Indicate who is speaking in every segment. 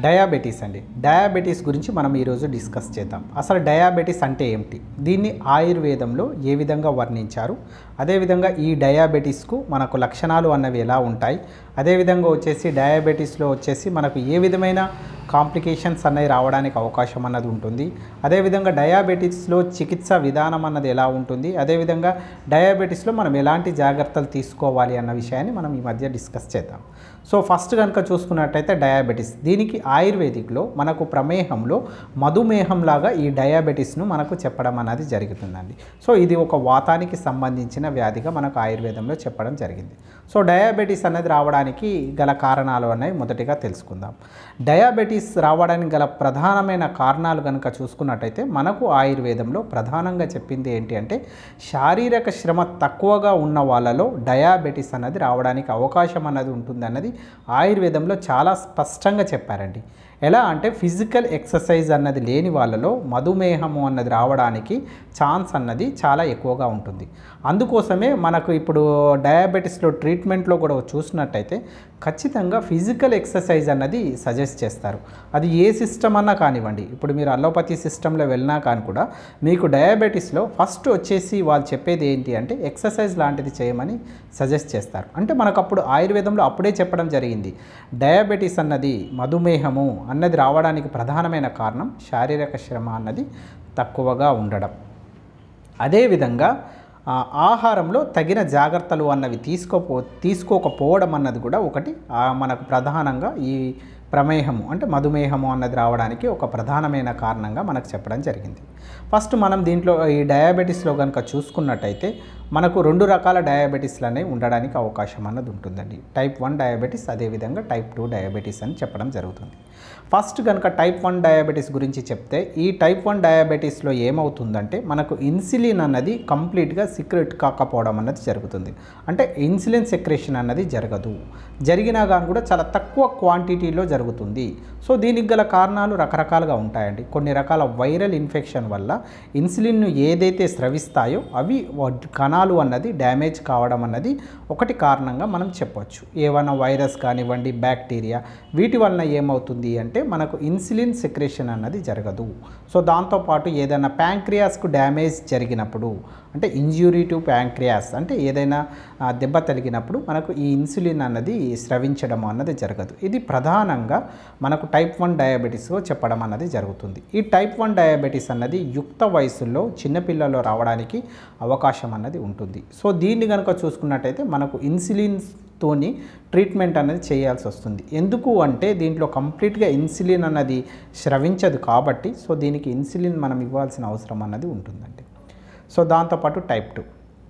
Speaker 1: diabetes అండి diabetes గురించి మనం ఈరోజు డిస్కస్ చేద్దాం అసలు డయాబెటీస్ అంటే ఏమిటి దీన్ని ఆయుర్వేదంలో ఏ విధంగా వర్ణించారు అదేవిధంగా ఈ డయాబెటీస్కు మనకు లక్షణాలు అన్నవి ఎలా ఉంటాయి అదేవిధంగా వచ్చేసి డయాబెటీస్లో వచ్చేసి మనకు ఏ విధమైన కాంప్లికేషన్స్ అన్నవి రావడానికి అవకాశం అన్నది ఉంటుంది అదేవిధంగా డయాబెటీస్లో చికిత్స విధానం అన్నది ఎలా ఉంటుంది అదేవిధంగా డయాబెటీస్లో మనం ఎలాంటి జాగ్రత్తలు తీసుకోవాలి అన్న విషయాన్ని మనం ఈ మధ్య డిస్కస్ చేద్దాం సో ఫస్ట్ కనుక చూసుకున్నట్టయితే డయాబెటీస్ దీనికి ఆయుర్వేదిక్లో మనకు ప్రమేహంలో మధుమేహం లాగా ఈ డయాబెటీస్ను మనకు చెప్పడం అన్నది జరుగుతుందండి సో ఇది ఒక వాతానికి సంబంధించిన వ్యాధిగా మనకు ఆయుర్వేదంలో చెప్పడం జరిగింది సో డయాబెటీస్ అనేది రావడానికి గల కారణాలు అనేవి మొదటిగా తెలుసుకుందాం డయాబెటీస్ రావడానికి గల ప్రధానమైన కారణాలు కనుక చూసుకున్నట్టయితే మనకు ఆయుర్వేదంలో ప్రధానంగా చెప్పింది ఏంటి అంటే శారీరక శ్రమ తక్కువగా ఉన్న వాళ్ళలో డయాబెటీస్ అన్నది రావడానికి అవకాశం అన్నది ఉంటుంది అన్నది ఆయుర్వేదంలో చాలా స్పష్టంగా చెప్పారండి ఎలా అంటే ఫిజికల్ ఎక్సర్సైజ్ అన్నది లేని వాళ్ళలో మధుమేహము అన్నది రావడానికి ఛాన్స్ అన్నది చాలా ఎక్కువగా ఉంటుంది అందుకోసమే మనకు ఇప్పుడు డయాబెటీస్లో ట్రీట్మెంట్లో కూడా చూసినట్టయితే ఖచ్చితంగా ఫిజికల్ ఎక్సర్సైజ్ అన్నది సజెస్ట్ చేస్తారు అది ఏ సిస్టమ్ అన్నా కానివ్వండి ఇప్పుడు మీరు అలోపతి సిస్టంలో వెళ్ళినా కానీ కూడా మీకు డయాబెటీస్లో ఫస్ట్ వచ్చేసి వాళ్ళు చెప్పేది ఏంటి అంటే ఎక్సర్సైజ్ లాంటిది చేయమని సజెస్ట్ చేస్తారు అంటే మనకు అప్పుడు ఆయుర్వేదంలో అప్పుడే చెప్పడం జరిగింది డయాబెటీస్ అన్నది మధుమేహము అన్నది రావడానికి ప్రధానమైన కారణం శారీరక శ్రమ అన్నది తక్కువగా ఉండడం అదేవిధంగా ఆ, ఆహారంలో తగిన జాగ్రత్తలు అన్నవి తీసుకోపో తీసుకోకపోవడం అన్నది కూడా ఒకటి ఆ, మనకు ప్రధానంగా ఈ ప్రమేహము అంటే మధుమేహము అన్నది రావడానికి ఒక ప్రధానమైన కారణంగా మనకు చెప్పడం జరిగింది ఫస్ట్ మనం దీంట్లో ఈ డయాబెటీస్లో కనుక చూసుకున్నట్టయితే మనకు రెండు రకాల డయాబెటీస్లు అనేవి ఉండడానికి అవకాశం అన్నది ఉంటుందండి టైప్ వన్ డయాబెటీస్ అదేవిధంగా టైప్ టూ డయాబెటీస్ అని చెప్పడం జరుగుతుంది ఫస్ట్ కనుక టైప్ వన్ డయాబెటీస్ గురించి చెప్తే ఈ టైప్ వన్ డయాబెటీస్లో ఏమవుతుందంటే మనకు ఇన్సులిన్ అన్నది కంప్లీట్గా సీక్రెట్ కాకపోవడం అన్నది జరుగుతుంది అంటే ఇన్సులిన్ సెక్రేషన్ అన్నది జరగదు జరిగినా కానీ కూడా చాలా తక్కువ క్వాంటిటీలో జరుగుతుంది సో దీనికి గల కారణాలు రకరకాలుగా ఉంటాయండి కొన్ని రకాల వైరల్ ఇన్ఫెక్షన్ వల్ల ఇన్సులిన్ను ఏదైతే స్రవిస్తాయో అవి వ- కణాలు అన్నది డ్యామేజ్ కావడం అన్నది ఒకటి కారణంగా మనం చెప్పొచ్చు ఏమైనా వైరస్ కానివ్వండి బ్యాక్టీరియా వీటి వలన ఏమవుతుంది అంటే మనకు ఇన్సులిన్ సెక్రేషన్ అన్నది జరగదు సో దాంతోపాటు ఏదైనా ప్యాంక్రియాస్కు డ్యామేజ్ జరిగినప్పుడు అంటే ఇంజ్యూరీ టు ప్యాంక్రియాస్ అంటే ఏదైనా ఆ, దెబ్బ తగిలినప్పుడు మనకు ఈ ఇన్సులిన్ అన్నది స్రవించడం అన్నది జరగదు ఇది ప్రధానంగా మనకు టైప్ వన్ డయాబెటీస్లో చెప్పడం అన్నది జరుగుతుంది ఈ టైప్ వన్ డయాబెటీస్ అన్నది యుక్త వయసులో చిన్నపిల్లల్లో రావడానికి అవకాశం అన్నది ఉంటుంది సో దీన్ని కనుక చూసుకున్నట్టయితే మనకు ఇన్సులిన్స్తోని ట్రీట్మెంట్ అనేది చేయాల్సి వస్తుంది ఎందుకు అంటే దీంట్లో కంప్లీట్గా ఇన్సులిన్ అన్నది స్రవించదు కాబట్టి సో దీనికి ఇన్సులిన్ మనం ఇవ్వాల్సిన అవసరం అన్నది ఉంటుందండి సో దాంతోపాటు టైప్ టూ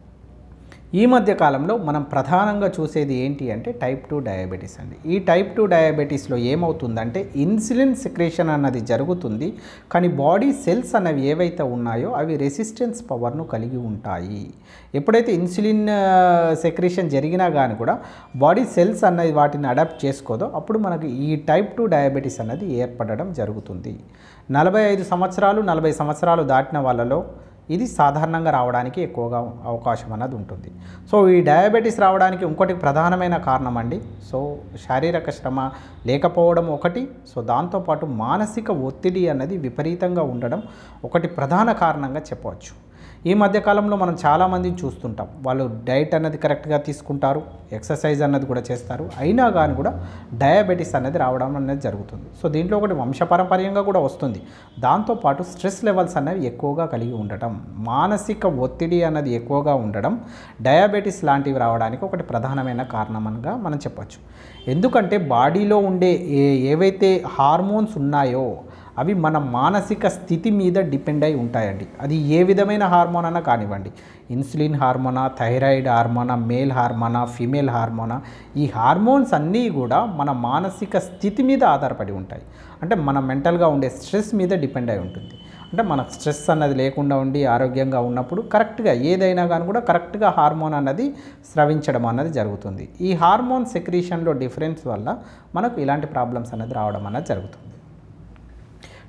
Speaker 1: ఈ మధ్య కాలంలో మనం ప్రధానంగా చూసేది ఏంటి అంటే టైప్ టూ డయాబెటీస్ అండి ఈ టైప్ టూ డయాబెటీస్లో ఏమవుతుందంటే ఇన్సులిన్ సెక్రేషన్ అన్నది జరుగుతుంది కానీ బాడీ సెల్స్ అనేవి ఏవైతే ఉన్నాయో అవి రెసిస్టెన్స్ పవర్ను కలిగి ఉంటాయి ఎప్పుడైతే ఇన్సులిన్ సెక్రేషన్ జరిగినా కానీ కూడా బాడీ సెల్స్ అన్నది వాటిని అడాప్ట్ చేసుకోదో అప్పుడు మనకి ఈ టైప్ టూ డయాబెటీస్ అన్నది ఏర్పడడం జరుగుతుంది నలభై ఐదు సంవత్సరాలు నలభై సంవత్సరాలు దాటిన వాళ్ళలో ఇది సాధారణంగా రావడానికి ఎక్కువగా అవకాశం అన్నది ఉంటుంది సో ఈ డయాబెటీస్ రావడానికి ఇంకోటి ప్రధానమైన కారణం అండి సో శారీరక శ్రమ లేకపోవడం ఒకటి సో దాంతోపాటు మానసిక ఒత్తిడి అన్నది విపరీతంగా ఉండడం ఒకటి ప్రధాన కారణంగా చెప్పవచ్చు ఈ మధ్యకాలంలో మనం చాలామందిని చూస్తుంటాం వాళ్ళు డైట్ అన్నది కరెక్ట్గా తీసుకుంటారు ఎక్సర్సైజ్ అన్నది కూడా చేస్తారు అయినా కానీ కూడా డయాబెటీస్ అనేది రావడం అనేది జరుగుతుంది సో దీంట్లో ఒకటి వంశపారంపర్యంగా కూడా వస్తుంది దాంతోపాటు స్ట్రెస్ లెవెల్స్ అనేవి ఎక్కువగా కలిగి ఉండటం మానసిక ఒత్తిడి అన్నది ఎక్కువగా ఉండడం డయాబెటీస్ లాంటివి రావడానికి ఒకటి ప్రధానమైన కారణంగా మనం చెప్పొచ్చు ఎందుకంటే బాడీలో ఉండే ఏ ఏవైతే హార్మోన్స్ ఉన్నాయో అవి మన మానసిక స్థితి మీద డిపెండ్ అయి ఉంటాయండి అది ఏ విధమైన హార్మోన్ అన్నా కానివ్వండి ఇన్సులిన్ హార్మోనా థైరాయిడ్ హార్మోనా మేల్ హార్మోనా ఫీమేల్ హార్మోనా ఈ హార్మోన్స్ అన్నీ కూడా మన మానసిక స్థితి మీద ఆధారపడి ఉంటాయి అంటే మన మెంటల్గా ఉండే స్ట్రెస్ మీద డిపెండ్ అయి ఉంటుంది అంటే మనకు స్ట్రెస్ అన్నది లేకుండా ఉండి ఆరోగ్యంగా ఉన్నప్పుడు కరెక్ట్గా ఏదైనా కానీ కూడా కరెక్ట్గా హార్మోన్ అన్నది స్రవించడం అన్నది జరుగుతుంది ఈ హార్మోన్ సెక్రీషన్లో డిఫరెన్స్ వల్ల మనకు ఇలాంటి ప్రాబ్లమ్స్ అనేది రావడం అన్నది జరుగుతుంది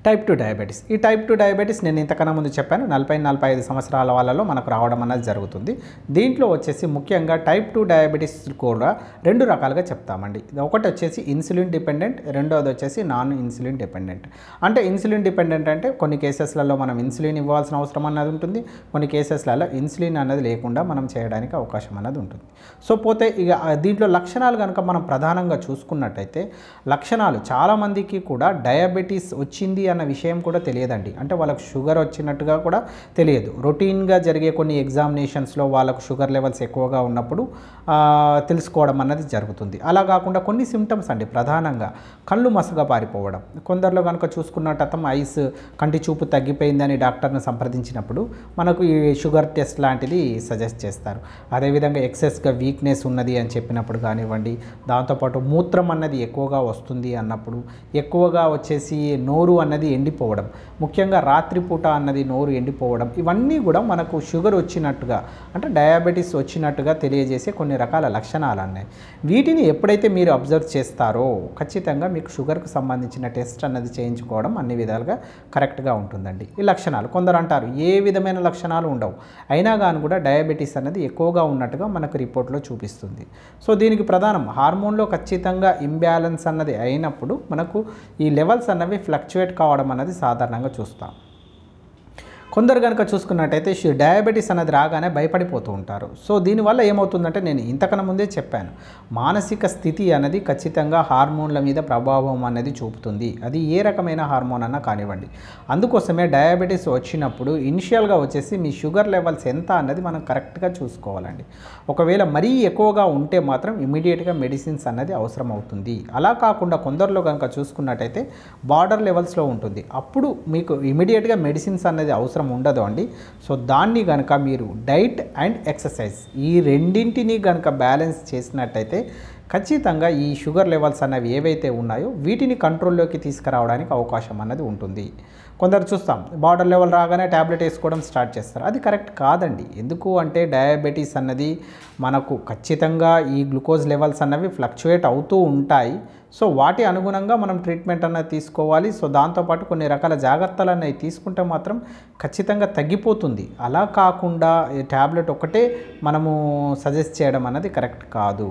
Speaker 1: టైప్ టు డయాబెటీస్ ఈ టైప్ టు డయాబెటీస్ నేను ఇంతకన్నా ముందు చెప్పాను నలభై నలభై ఐదు సంవత్సరాల వాళ్ళలో మనకు రావడం అనేది జరుగుతుంది దీంట్లో వచ్చేసి ముఖ్యంగా టైప్ టూ డయాబెటీస్ కూడా రెండు రకాలుగా చెప్తామండి ఒకటి వచ్చేసి ఇన్సులిన్ డిపెండెంట్ రెండోది వచ్చేసి నాన్ ఇన్సులిన్ డిపెండెంట్ అంటే ఇన్సులిన్ డిపెండెంట్ అంటే కొన్ని కేసెస్లలో మనం ఇన్సులిన్ ఇవ్వాల్సిన అవసరం అన్నది ఉంటుంది కొన్ని కేసెస్లలో ఇన్సులిన్ అన్నది లేకుండా మనం చేయడానికి అవకాశం అన్నది ఉంటుంది సో పోతే ఇక ఆ దీంట్లో లక్షణాలు కనుక మనం ప్రధానంగా చూసుకున్నట్టయితే లక్షణాలు చాలామందికి కూడా డయాబెటీస్ వచ్చింది అన్న విషయం కూడా తెలియదండి అంటే వాళ్ళకు షుగర్ వచ్చినట్టుగా కూడా తెలియదు రొటీన్గా జరిగే కొన్ని ఎగ్జామినేషన్స్లో వాళ్ళకు షుగర్ లెవెల్స్ ఎక్కువగా ఉన్నప్పుడు ఆ, తెలుసుకోవడం అన్నది జరుగుతుంది అలా కాకుండా కొన్ని సిమ్టమ్స్ అండి ప్రధానంగా కళ్ళు మసగా పారిపోవడం కొందరిలో కనుక చూసుకున్నట్టయితే ఐస్ కంటి చూపు తగ్గిపోయిందని డాక్టర్ని సంప్రదించినప్పుడు మనకు ఈ షుగర్ టెస్ట్ లాంటిది సజెస్ట్ చేస్తారు అదేవిధంగా ఎక్సెస్గా వీక్నెస్ ఉన్నది అని చెప్పినప్పుడు కానివ్వండి దాంతోపాటు మూత్రం అన్నది ఎక్కువగా వస్తుంది అన్నప్పుడు ఎక్కువగా వచ్చేసి నోరు అన్నది ఎండిపోవడం ముఖ్యంగా రాత్రిపూట అన్నది నోరు ఎండిపోవడం ఇవన్నీ కూడా మనకు షుగర్ వచ్చినట్టుగా అంటే డయాబెటీస్ వచ్చినట్టుగా తెలియజేసే కొన్ని రకాల లక్షణాలు అన్నాయి వీటిని ఎప్పుడైతే మీరు అబ్జర్వ్ చేస్తారో ఖచ్చితంగా మీకు షుగర్కు సంబంధించిన టెస్ట్ అన్నది చేయించుకోవడం అన్ని విధాలుగా కరెక్ట్గా ఉంటుందండి ఈ లక్షణాలు కొందరు అంటారు ఏ విధమైన లక్షణాలు ఉండవు అయినా కానీ కూడా డయాబెటీస్ అన్నది ఎక్కువగా ఉన్నట్టుగా మనకు రిపోర్ట్లో చూపిస్తుంది సో దీనికి ప్రధానం హార్మోన్లో ఖచ్చితంగా ఇంబ్యాలెన్స్ అన్నది అయినప్పుడు మనకు ఈ లెవెల్స్ అన్నవి ఫ్లక్చువేట్ కావడం అన్నది సాధారణంగా చూస్తాం కొందరు కనుక చూసుకున్నట్టయితే షు- డయాబెటీస్ అనేది రాగానే భయపడిపోతూ ఉంటారు సో దీనివల్ల ఏమవుతుందంటే నేను ఇంతకన్నా ముందే చెప్పాను మానసిక స్థితి అనేది ఖచ్చితంగా హార్మోన్ల మీద ప్రభావం అనేది చూపుతుంది అది ఏ రకమైన హార్మోన్ అన్నా కానివ్వండి అందుకోసమే డయాబెటీస్ వచ్చినప్పుడు ఇనిషియల్గా వచ్చేసి మీ షుగర్ లెవెల్స్ ఎంత అన్నది మనం కరెక్ట్గా చూసుకోవాలండి ఒకవేళ మరీ ఎక్కువగా ఉంటే మాత్రం ఇమీడియట్గా మెడిసిన్స్ అన్నది అవసరం అవుతుంది అలా కాకుండా కొందరిలో కనుక చూసుకున్నట్టయితే బార్డర్ లెవెల్స్లో ఉంటుంది అప్పుడు మీకు ఇమీడియట్గా మెడిసిన్స్ అనేది అవసరం ఉండదు అండి సో దాన్ని కనుక మీరు డైట్ అండ్ ఎక్సర్సైజ్ ఈ రెండింటిని కనుక బ్యాలెన్స్ చేసినట్టయితే ఖచ్చితంగా ఈ షుగర్ లెవెల్స్ అన్నవి ఏవైతే ఉన్నాయో వీటిని కంట్రోల్లోకి తీసుకురావడానికి అవకాశం అన్నది ఉంటుంది కొందరు చూస్తాం బార్డర్ లెవెల్ రాగానే ట్యాబ్లెట్ వేసుకోవడం స్టార్ట్ చేస్తారు అది కరెక్ట్ కాదండి ఎందుకు అంటే డయాబెటీస్ అన్నది మనకు ఖచ్చితంగా ఈ గ్లూకోజ్ లెవెల్స్ అన్నవి ఫ్లక్చుయేట్ అవుతూ ఉంటాయి సో వాటి అనుగుణంగా మనం ట్రీట్మెంట్ అన్నది తీసుకోవాలి సో దాంతోపాటు కొన్ని రకాల జాగ్రత్తలు అనేవి తీసుకుంటే మాత్రం ఖచ్చితంగా తగ్గిపోతుంది అలా కాకుండా ఈ ట్యాబ్లెట్ ఒకటే మనము సజెస్ట్ చేయడం అన్నది కరెక్ట్ కాదు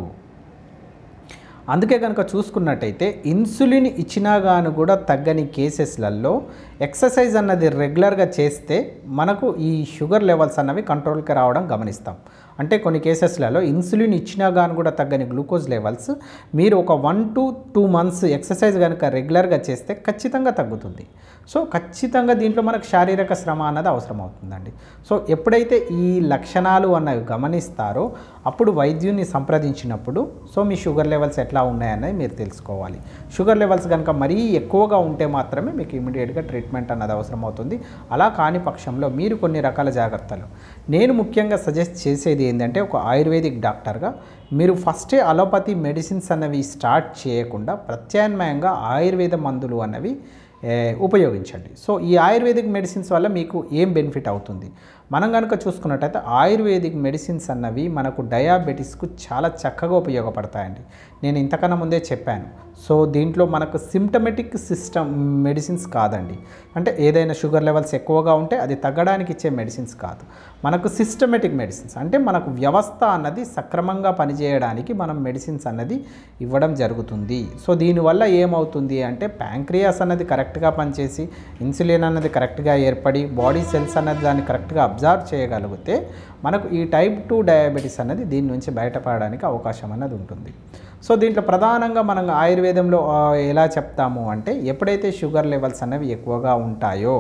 Speaker 1: అందుకే కనుక చూసుకున్నట్టయితే ఇన్సులిన్ ఇచ్చినా గాను కూడా తగ్గని కేసెస్లలో ఎక్సర్సైజ్ అన్నది రెగ్యులర్గా చేస్తే మనకు ఈ షుగర్ లెవెల్స్ అన్నవి కంట్రోల్కి రావడం గమనిస్తాం అంటే కొన్ని కేసెస్లలో ఇన్సులిన్ ఇచ్చినా గాను కూడా తగ్గని గ్లూకోజ్ లెవెల్స్ మీరు ఒక one to two months exercise కనుక రెగ్యులర్గా చేస్తే ఖచ్చితంగా తగ్గుతుంది సో ఖచ్చితంగా దీంట్లో మనకు శారీరక శ్రమ అన్నది అవసరం అవుతుందండి సో ఎప్పుడైతే ఈ లక్షణాలు అన్నవి గమనిస్తారో అప్పుడు వైద్యుని సంప్రదించినప్పుడు సో మీ షుగర్ లెవెల్స్ ఎట్లా ఉన్నాయన్నది మీరు తెలుసుకోవాలి షుగర్ లెవెల్స్ కనుక మరీ ఎక్కువగా ఉంటే మాత్రమే మీకు ఇమీడియట్గా ట్రీట్మెంట్ అన్నది అవసరం అవుతుంది అలా కాని పక్షంలో మీరు కొన్ని రకాల జాగ్రత్తలు నేను ముఖ్యంగా సజెస్ట్ చేసేది ఏంటంటే ఒక ఆయుర్వేదిక్ డాక్టర్గా మీరు ఫస్టే అలోపతి మెడిసిన్స్ అన్నవి స్టార్ట్ చేయకుండా ప్రత్యామ్నాయంగా ఆయుర్వేద మందులు అన్నవి ఏ, ఉపయోగించండి సో ఈ ఆయుర్వేదిక్ మెడిసిన్స్ వల్ల మీకు ఏం బెనిఫిట్ అవుతుంది మనం కనుక చూసుకున్నట్టయితే ఆయుర్వేదిక్ మెడిసిన్స్ అన్నవి మనకు డయాబెటీస్కు చాలా చక్కగా ఉపయోగపడతాయండి నేను ఇంతకన్నా ముందే చెప్పాను సో దీంట్లో మనకు సిమ్టమెటిక్ సిస్టమ్ మెడిసిన్స్ కాదండి అంటే ఏదైనా షుగర్ లెవెల్స్ ఎక్కువగా ఉంటే అది తగ్గడానికి ఇచ్చే మెడిసిన్స్ కాదు మనకు సిస్టమేటిక్ మెడిసిన్స్ అంటే మనకు వ్యవస్థ అన్నది సక్రమంగా పనిచేయడానికి మనం మెడిసిన్స్ అన్నది ఇవ్వడం జరుగుతుంది సో దీనివల్ల ఏమవుతుంది అంటే ప్యాంక్రియాస్ అన్నది కరెక్ట్గా పనిచేసి ఇన్సులిన్ అన్నది కరెక్ట్గా ఏర్పడి బాడీ సెల్స్ అన్నది దాన్ని కరెక్ట్గా అబ్జర్వ్ చేయగలిగితే మనకు ఈ టైప్ టూ డయాబెటీస్ అన్నది దీని నుంచి బయటపడడానికి అవకాశం అన్నది ఉంటుంది సో దీంట్లో ప్రధానంగా మనం ఆయుర్వేదంలో ఆ, ఎలా చెప్తాము అంటే ఎప్పుడైతే షుగర్ లెవెల్స్ అనేవి ఎక్కువగా ఉంటాయో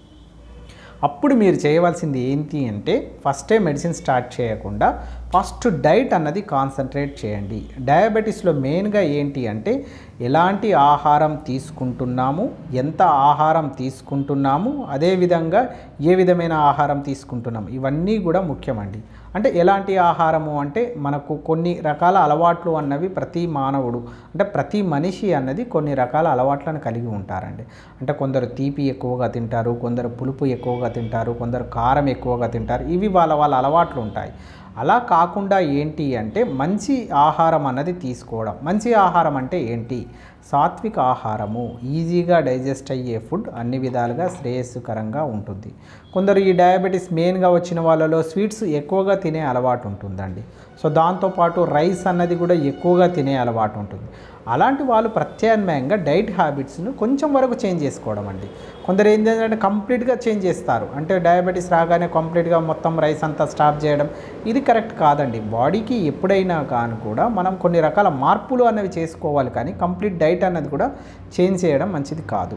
Speaker 1: అప్పుడు మీరు చేయవలసింది ఏంటి అంటే ఫస్టే మెడిసిన్ స్టార్ట్ చేయకుండా ఫస్ట్ డైట్ అన్నది కాన్సన్ట్రేట్ చేయండి డయాబెటీస్లో మెయిన్గా ఏంటి అంటే ఎలాంటి ఆహారం తీసుకుంటున్నాము ఎంత ఆహారం తీసుకుంటున్నాము అదేవిధంగా ఏ విధమైన ఆహారం తీసుకుంటున్నాము ఇవన్నీ కూడా ముఖ్యమండి అంటే ఎలాంటి ఆహారము అంటే మనకు కొన్ని రకాల అలవాట్లు అన్నవి ప్రతి మానవుడు అంటే ప్రతి మనిషి అన్నది కొన్ని రకాల అలవాట్లను కలిగి ఉంటారండి అంటే కొందరు తీపి ఎక్కువగా తింటారు కొందరు పులుపు ఎక్కువగా తింటారు కొందరు కారం ఎక్కువగా తింటారు ఇవి వాళ్ళ వాళ్ళ అలవాట్లు ఉంటాయి అలా కాకుండా ఏంటి అంటే మంచి ఆహారం అన్నది తీసుకోవడం మంచి ఆహారం అంటే ఏంటి సాత్విక ఆహారము ఈజీగా డైజెస్ట్ అయ్యే ఫుడ్ అన్ని విధాలుగా శ్రేయస్కరంగా ఉంటుంది కొందరు ఈ డయాబెటీస్ మెయిన్గా వచ్చిన వాళ్ళలో స్వీట్స్ ఎక్కువగా తినే అలవాటు ఉంటుందండి సో దాంతోపాటు రైస్ అన్నది కూడా ఎక్కువగా తినే అలవాటు ఉంటుంది అలాంటి వాళ్ళు ప్రత్యామ్నాయంగా డైట్ హ్యాబిట్స్ను కొంచెం వరకు చేంజ్ చేసుకోవడం అండి కొందరు ఏం చేయాలంటే కంప్లీట్గా చేంజ్ చేస్తారు అంటే డయాబెటీస్ రాగానే కంప్లీట్గా మొత్తం రైస్ అంతా స్టాప్ చేయడం ఇది కరెక్ట్ కాదండి బాడీకి ఎప్పుడైనా కానీ కూడా మనం కొన్ని రకాల మార్పులు అనేవి చేసుకోవాలి కానీ కంప్లీట్ డైట్ అన్నది కూడా చేంజ్ చేయడం మంచిది కాదు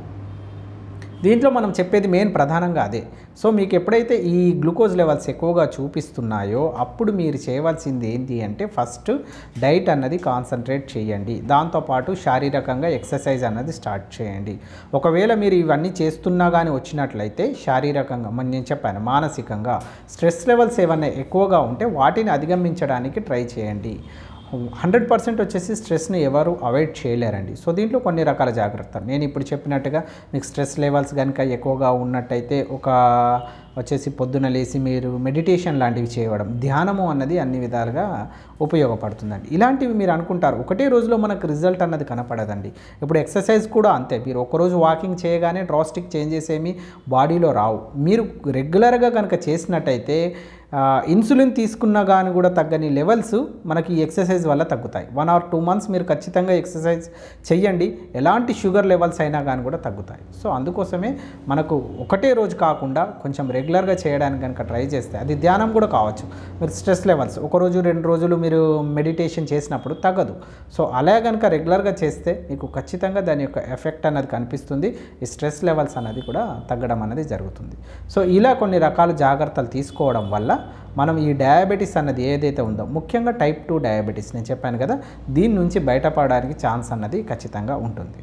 Speaker 1: దీంట్లో మనం చెప్పేది మెయిన్ ప్రధానంగా అదే సో మీకు ఎప్పుడైతే ఈ గ్లూకోజ్ లెవెల్స్ ఎక్కువగా చూపిస్తున్నాయో అప్పుడు మీరు చేయవలసింది ఏంటి అంటే ఫస్ట్ డైట్ అన్నది కాన్సన్ట్రేట్ చేయండి దాంతోపాటు శారీరకంగా ఎక్సర్సైజ్ అన్నది స్టార్ట్ చేయండి ఒకవేళ మీరు ఇవన్నీ చేస్తున్నా కానీ వచ్చినట్లయితే శారీరకంగా మరి నేను చెప్పాను మానసికంగా స్ట్రెస్ లెవెల్స్ ఏమైనా ఎక్కువగా ఉంటే వాటిని అధిగమించడానికి ట్రై చేయండి హండ్రెడ్ పర్సెంట్ వచ్చేసి స్ట్రెస్ని ఎవరు అవాయిడ్ చేయలేరండి సో దీంట్లో కొన్ని రకాల జాగ్రత్తలు నేను ఇప్పుడు చెప్పినట్టుగా మీకు స్ట్రెస్ లెవెల్స్ కనుక ఎక్కువగా ఉన్నట్టయితే ఒక వచ్చేసి పొద్దున లేచి మీరు మెడిటేషన్ లాంటివి చేయడం ధ్యానము అన్నది అన్ని విధాలుగా ఉపయోగపడుతుందండి ఇలాంటివి మీరు అనుకుంటారు ఒకటే రోజులో మనకు రిజల్ట్ అన్నది కనపడదండి ఇప్పుడు ఎక్సర్సైజ్ కూడా అంతే మీరు ఒకరోజు వాకింగ్ చేయగానే డ్రాస్టిక్ చేంజెస్ ఏమి బాడీలో రావు మీరు రెగ్యులర్గా కనుక చేసినట్టయితే ఆ, ఇన్సులిన్ తీసుకున్నా కానీ కూడా తగ్గని లెవెల్స్ మనకి ఈ ఎక్సర్సైజ్ వల్ల తగ్గుతాయి వన్ ఆర్ టూ మంత్స్ మీరు ఖచ్చితంగా ఎక్సర్సైజ్ చెయ్యండి ఎలాంటి షుగర్ లెవెల్స్ అయినా కానీ కూడా తగ్గుతాయి సో అందుకోసమే మనకు ఒకటే రోజు కాకుండా కొంచెం రెగ్యులర్గా చేయడానికి కనుక ట్రై చేస్తే అది ధ్యానం కూడా కావచ్చు మీరు స్ట్రెస్ లెవెల్స్ ఒక రోజు రెండు రోజులు మీరు మెడిటేషన్ చేసినప్పుడు తగ్గదు సో అలా కనుక రెగ్యులర్గా చేస్తే మీకు ఖచ్చితంగా దాని యొక్క ఎఫెక్ట్ అన్నది కనిపిస్తుంది ఈ స్ట్రెస్ లెవెల్స్ అన్నది కూడా తగ్గడం అనేది జరుగుతుంది సో ఇలా కొన్ని రకాల జాగ్రత్తలు తీసుకోవడం వల్ల మనం ఈ డయాబెటీస్ అన్నది ఏదైతే ఉందో ముఖ్యంగా టైప్ టూ డయాబెటీస్ నేను చెప్పాను కదా దీని నుంచి బయటపడడానికి ఛాన్స్ అన్నది ఖచ్చితంగా ఉంటుంది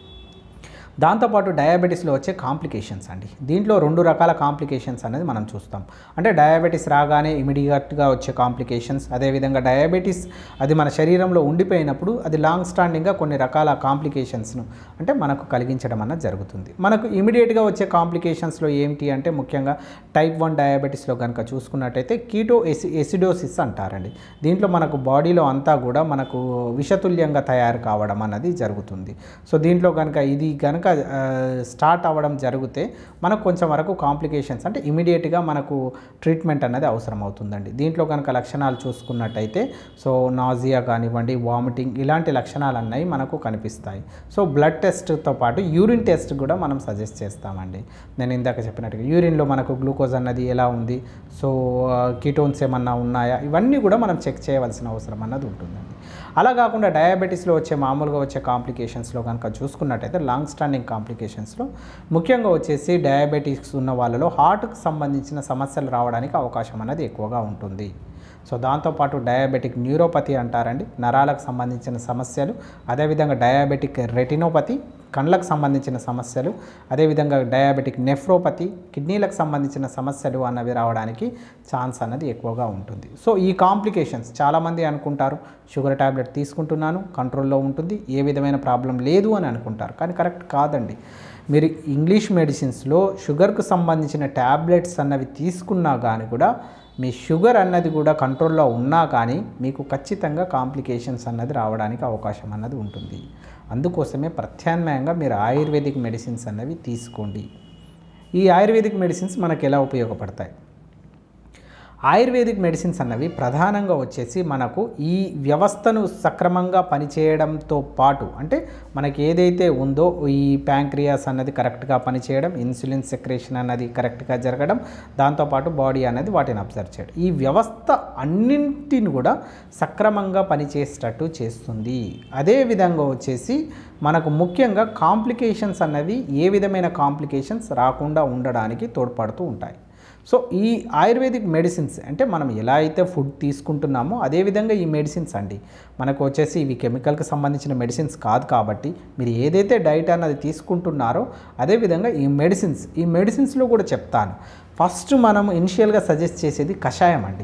Speaker 1: దాంతోపాటు డయాబెటీస్లో వచ్చే కాంప్లికేషన్స్ అండి దీంట్లో రెండు రకాల కాంప్లికేషన్స్ అనేది మనం చూస్తాం అంటే డయాబెటీస్ రాగానే ఇమీడియట్గా వచ్చే కాంప్లికేషన్స్ అదేవిధంగా డయాబెటీస్ అది మన శరీరంలో ఉండిపోయినప్పుడు అది లాంగ్ స్టాండింగ్గా కొన్ని రకాల కాంప్లికేషన్స్ను అంటే మనకు కలిగించడం అన్నది జరుగుతుంది మనకు ఇమీడియట్గా వచ్చే కాంప్లికేషన్స్లో ఏంటి అంటే ముఖ్యంగా టైప్ వన్ డయాబెటీస్లో కనుక చూసుకున్నట్టయితే కీటో ఎసి ఎసిడోసిస్ అంటారండి దీంట్లో మనకు బాడీలో అంతా కూడా మనకు విషతుల్యంగా తయారు కావడం అన్నది జరుగుతుంది సో దీంట్లో కనుక ఇది కనుక ఆ, స్టార్ట్ అవ్వడం జరిగితే మనకు కొంచెం వరకు కాంప్లికేషన్స్ అంటే ఇమీడియట్గా మనకు ట్రీట్మెంట్ అనేది అవసరం అవుతుందండి దీంట్లో కనుక లక్షణాలు చూసుకున్నట్టయితే సో నాజియా కానివ్వండి వామిటింగ్ ఇలాంటి లక్షణాలు అన్నవి మనకు కనిపిస్తాయి సో బ్లడ్ టెస్ట్తో పాటు యూరిన్ టెస్ట్ కూడా మనం సజెస్ట్ చేస్తామండి నేను ఇందాక చెప్పినట్టుగా యూరిన్లో మనకు గ్లూకోజ్ అన్నది ఎలా ఉంది సో కీటోన్స్ ఏమన్నా ఉన్నాయా ఇవన్నీ కూడా మనం చెక్ చేయవలసిన అవసరం అన్నది ఉంటుందండి అలా కాకుండా డయాబెటీస్లో వచ్చే మామూలుగా వచ్చే కాంప్లికేషన్స్లో కనుక చూసుకున్నట్టయితే లాంగ్ స్టాండింగ్ కాంప్లికేషన్స్లో ముఖ్యంగా వచ్చేసి డయాబెటీస్ ఉన్న వాళ్ళలో హార్ట్కి సంబంధించిన సమస్యలు రావడానికి అవకాశం అనేది ఎక్కువగా ఉంటుంది సో దాంతోపాటు డయాబెటిక్ న్యూరోపతి అంటారండి నరాలకు సంబంధించిన సమస్యలు అదేవిధంగా డయాబెటిక్ రెటినోపతి కళ్ళకు సంబంధించిన సమస్యలు అదేవిధంగా డయాబెటిక్ నెఫ్రోపతి కిడ్నీలకు సంబంధించిన సమస్యలు అన్నవి రావడానికి ఛాన్స్ అన్నది ఎక్కువగా ఉంటుంది సో ఈ కాంప్లికేషన్స్ చాలామంది అనుకుంటారు షుగర్ ట్యాబ్లెట్ తీసుకుంటున్నాను కంట్రోల్లో ఉంటుంది ఏ విధమైన ప్రాబ్లం లేదు అని అనుకుంటారు కానీ కరెక్ట్ కాదండి మీరు ఇంగ్లీష్ మెడిసిన్స్లో షుగర్కు సంబంధించిన ట్యాబ్లెట్స్ అన్నవి తీసుకున్నా కానీ కూడా మీ షుగర్ అన్నది కూడా కంట్రోల్లో ఉన్నా కానీ మీకు ఖచ్చితంగా కాంప్లికేషన్స్ అన్నది రావడానికి అవకాశం అన్నది ఉంటుంది అందుకోసమే ప్రత్యామ్నాయంగా మీరు ఆయుర్వేదిక్ మెడిసిన్స్ అన్నవి తీసుకోండి ఈ ఆయుర్వేదిక్ మెడిసిన్స్ మనకు ఎలా ఉపయోగపడతాయి ఆయుర్వేదిక్ మెడిసిన్స్ అన్నవి ప్రధానంగా వచ్చేసి మనకు ఈ వ్యవస్థను సక్రమంగా పనిచేయడంతో పాటు అంటే మనకి ఏదైతే ఉందో ఈ ప్యాంక్రియాస్ అన్నది కరెక్ట్గా పనిచేయడం ఇన్సులిన్ సెక్రేషన్ అన్నది కరెక్ట్గా జరగడం దాంతోపాటు బాడీ అనేది వాటిని అబ్జర్వ్ చేయడం ఈ వ్యవస్థ అన్నింటిని కూడా సక్రమంగా పనిచేసేటట్టు చేస్తుంది అదేవిధంగా వచ్చేసి మనకు ముఖ్యంగా కాంప్లికేషన్స్ అన్నవి ఏ విధమైన కాంప్లికేషన్స్ రాకుండా ఉండడానికి తోడ్పడుతూ ఉంటాయి సో ఈ ఆయుర్వేదిక్ మెడిసిన్స్ అంటే మనం ఎలా అయితే ఫుడ్ తీసుకుంటున్నామో అదేవిధంగా ఈ మెడిసిన్స్ అండి మనకు వచ్చేసి ఇవి కెమికల్కి సంబంధించిన మెడిసిన్స్ కాదు కాబట్టి మీరు ఏదైతే డైట్ అన్నది తీసుకుంటున్నారో అదేవిధంగా ఈ మెడిసిన్స్ ఈ మెడిసిన్స్లో కూడా చెప్తాను ఫస్ట్ మనం ఇనిషియల్గా సజెస్ట్ చేసేది కషాయం అండి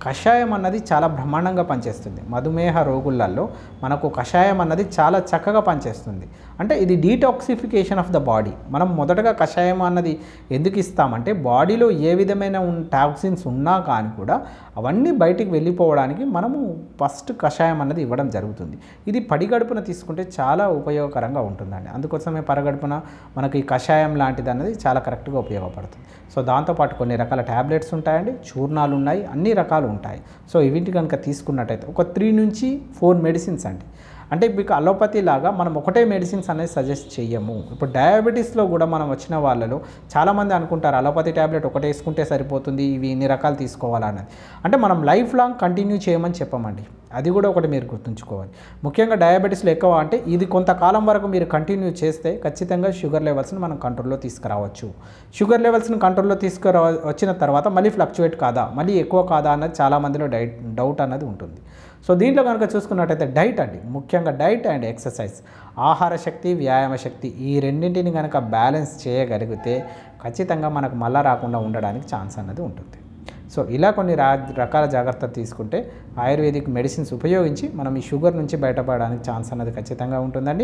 Speaker 1: కషాయం అన్నది చాలా బ్రహ్మాండంగా పనిచేస్తుంది మధుమేహ రోగులలో మనకు కషాయం అన్నది చాలా చక్కగా పనిచేస్తుంది అంటే ఇది డీటాక్సిఫికేషన్ ఆఫ్ ద బాడీ మనం మొదటగా కషాయం అన్నది ఎందుకు ఇస్తామంటే బాడీలో ఏ విధమైన టాక్సిన్స్ ఉన్నా కానీ కూడా అవన్నీ బయటికి వెళ్ళిపోవడానికి మనము ఫస్ట్ కషాయం అన్నది ఇవ్వడం జరుగుతుంది ఇది పడిగడుపున తీసుకుంటే చాలా ఉపయోగకరంగా ఉంటుందండి అందుకోసమే పరగడుపున మనకి ఈ కషాయం లాంటిది అన్నది చాలా కరెక్ట్గా ఉపయోగపడుతుంది సో దాంతోపాటు కొన్ని రకాల ట్యాబ్లెట్స్ ఉంటాయండి చూర్ణాలు ఉన్నాయి అన్ని రకాలు ఉంటాయి సో ఇవింటి కనుక తీసుకున్నట్టయితే ఒక త్రీ నుంచి ఫోర్ మెడిసిన్స్ అండి అంటే మీకు అలోపతి లాగా మనం ఒకటే మెడిసిన్స్ అనేది సజెస్ట్ చెయ్యము ఇప్పుడు డయాబెటీస్లో కూడా మనం వచ్చిన వాళ్ళలో చాలామంది అనుకుంటారు అలోపతి ట్యాబ్లెట్ ఒకటే వేసుకుంటే సరిపోతుంది ఇవి ఇన్ని రకాలు తీసుకోవాలన్నది అంటే మనం లైఫ్ లాంగ్ కంటిన్యూ చేయమని చెప్పమండి అది కూడా ఒకటి మీరు గుర్తుంచుకోవాలి ముఖ్యంగా డయాబెటీస్లో ఎక్కువ అంటే ఇది కొంతకాలం వరకు మీరు కంటిన్యూ చేస్తే ఖచ్చితంగా షుగర్ లెవెల్స్ని మనం కంట్రోల్లో తీసుకురావచ్చు షుగర్ లెవెల్స్ని కంట్రోల్లో తీసుకురా వచ్చిన తర్వాత మళ్ళీ ఫ్లక్చువేట్ కాదా మళ్ళీ ఎక్కువ కాదా అన్నది చాలామందిలో డైట్ డౌట్ అన్నది ఉంటుంది సో దీంట్లో కనుక చూసుకున్నట్టయితే డైట్ అండి ముఖ్యంగా డైట్ అండ్ ఎక్సర్సైజ్ ఆహార శక్తి వ్యాయామ శక్తి ఈ రెండింటిని కనుక బ్యాలెన్స్ చేయగలిగితే ఖచ్చితంగా మనకు మళ్ళా రాకుండా ఉండడానికి ఛాన్స్ అన్నది ఉంటుంది సో ఇలా కొన్ని రా రకాల జాగ్రత్తలు తీసుకుంటే ఆయుర్వేదిక్ మెడిసిన్స్ ఉపయోగించి మనం ఈ షుగర్ నుంచి బయటపడడానికి ఛాన్స్ అన్నది ఖచ్చితంగా ఉంటుందండి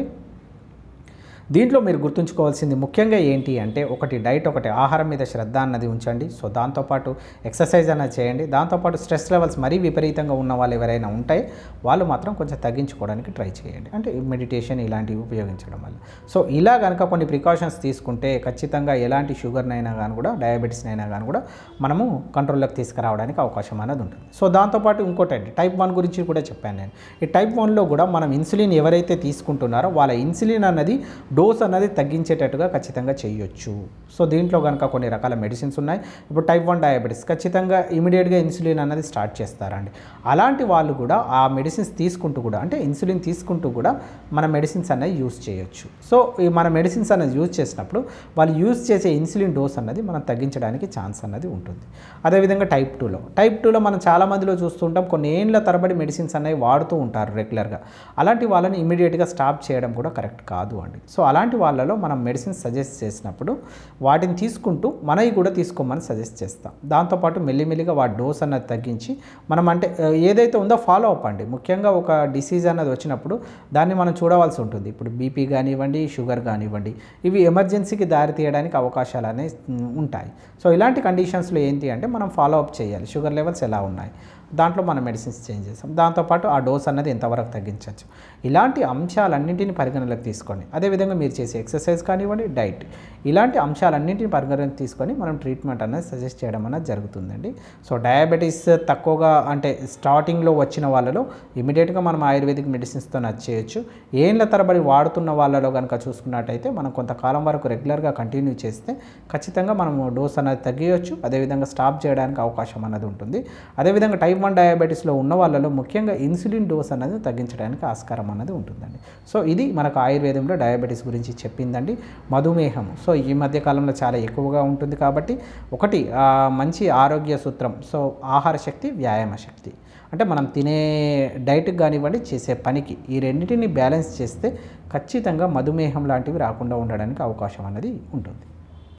Speaker 1: దీంట్లో మీరు గుర్తుంచుకోవాల్సింది ముఖ్యంగా ఏంటి అంటే ఒకటి డైట్ ఒకటి ఆహారం మీద శ్రద్ధ అన్నది ఉంచండి సో దాంతోపాటు ఎక్సర్సైజ్ అన్నది చేయండి దాంతోపాటు స్ట్రెస్ లెవెల్స్ మరీ విపరీతంగా ఉన్న వాళ్ళు ఎవరైనా ఉంటే వాళ్ళు మాత్రం కొంచెం తగ్గించుకోవడానికి ట్రై చేయండి అంటే మెడిటేషన్ ఇలాంటివి ఉపయోగించడం వల్ల సో ఇలా కనుక కొన్ని ప్రికాషన్స్ తీసుకుంటే ఖచ్చితంగా ఎలాంటి షుగర్నైనా కానీ కూడా డయాబెటీస్నైనా కానీ కూడా మనము కంట్రోల్లోకి తీసుకురావడానికి అవకాశం అనేది ఉంటుంది సో దాంతోపాటు ఇంకోటండి టైప్ వన్ గురించి కూడా చెప్పాను నేను ఈ టైప్ వన్లో కూడా మనం ఇన్సులిన్ ఎవరైతే తీసుకుంటున్నారో వాళ్ళ ఇన్సులిన్ అన్నది డోస్ అనేది తగ్గించేటట్టుగా ఖచ్చితంగా చేయొచ్చు సో దీంట్లో కనుక కొన్ని రకాల మెడిసిన్స్ ఉన్నాయి ఇప్పుడు టైప్ వన్ డయాబెటీస్ ఖచ్చితంగా ఇమీడియట్గా ఇన్సులిన్ అనేది స్టార్ట్ చేస్తారండి అలాంటి వాళ్ళు కూడా ఆ మెడిసిన్స్ తీసుకుంటూ కూడా అంటే ఇన్సులిన్ తీసుకుంటూ కూడా మన మెడిసిన్స్ అనేది యూస్ చేయొచ్చు సో ఈ మన మెడిసిన్స్ అనేది యూజ్ చేసినప్పుడు వాళ్ళు యూజ్ చేసే ఇన్సులిన్ డోస్ అన్నది మనం తగ్గించడానికి ఛాన్స్ అన్నది ఉంటుంది అదేవిధంగా టైప్ టూలో టైప్ టూలో మనం చాలా మందిలో చూస్తుంటాం కొన్ని ఏండ్ల తరబడి మెడిసిన్స్ అనేవి వాడుతూ ఉంటారు రెగ్యులర్గా అలాంటి వాళ్ళని ఇమీడియట్గా స్టాప్ చేయడం కూడా కరెక్ట్ కాదు అండి సో అలాంటి వాళ్ళలో మనం మెడిసిన్స్ సజెస్ట్ చేసినప్పుడు వాటిని తీసుకుంటూ మనవి కూడా తీసుకోమని సజెస్ట్ చేస్తాం దాంతోపాటు మెల్లిమెల్లిగా వాటి డోస్ అన్నది తగ్గించి మనం అంటే ఆ, ఏదైతే ఉందో ఫాలో అప్ అండి ముఖ్యంగా ఒక డిసీజ్ అన్నది వచ్చినప్పుడు దాన్ని మనం చూడవలసి ఉంటుంది ఇప్పుడు బీపీ కానివ్వండి షుగర్ కానివ్వండి ఇవి ఎమర్జెన్సీకి దారి తీయడానికి అవకాశాలు అనేవి ఉమ్, ఉంటాయి సో ఇలాంటి కండిషన్స్లో ఏంటి అంటే మనం ఫాలో అప్ చేయాలి షుగర్ లెవెల్స్ ఎలా ఉన్నాయి దాంట్లో మనం మెడిసిన్స్ చేంజ్ చేస్తాం దాంతోపాటు ఆ డోస్ అన్నది ఎంతవరకు తగ్గించవచ్చు ఇలాంటి అంశాలన్నింటిని పరిగణలోకి తీసుకోండి అదేవిధంగా మీరు చేసే ఎక్సర్సైజ్ కానివ్వండి డైట్ ఇలాంటి అంశాలన్నింటిని పరిగణలోకి తీసుకొని మనం ట్రీట్మెంట్ అనేది సజెస్ట్ చేయడం అనేది జరుగుతుందండి సో డయాబెటీస్ తక్కువగా అంటే స్టార్టింగ్లో వచ్చిన వాళ్ళలో ఇమీడియట్గా మనం ఆయుర్వేదిక్ మెడిసిన్స్తో చేయొచ్చు ఏండ్ల తరబడి వాడుతున్న వాళ్ళలో కనుక చూసుకున్నట్టయితే మనం కొంతకాలం వరకు రెగ్యులర్గా కంటిన్యూ చేస్తే ఖచ్చితంగా మనము డోస్ అనేది తగ్గియొచ్చు అదేవిధంగా స్టాప్ చేయడానికి అవకాశం అన్నది ఉంటుంది అదేవిధంగా టైప్ వన్ డయాబెటీస్లో ఉన్న వాళ్ళలో ముఖ్యంగా ఇన్సులిన్ డోస్ అనేది తగ్గించడానికి ఆస్కారం అన్నది ఉంటుందండి సో ఇది మనకు ఆయుర్వేదంలో డయాబెటీస్ గురించి చెప్పిందండి మధుమేహం సో ఈ మధ్య కాలంలో చాలా ఎక్కువగా ఉంటుంది కాబట్టి ఒకటి ఆ, మంచి ఆరోగ్య సూత్రం సో ఆహార శక్తి వ్యాయామ శక్తి అంటే మనం తినే డైట్కి కానివ్వండి చేసే పనికి ఈ రెండింటిని బ్యాలెన్స్ చేస్తే ఖచ్చితంగా మధుమేహం లాంటివి రాకుండా ఉండడానికి అవకాశం అనేది ఉంటుంది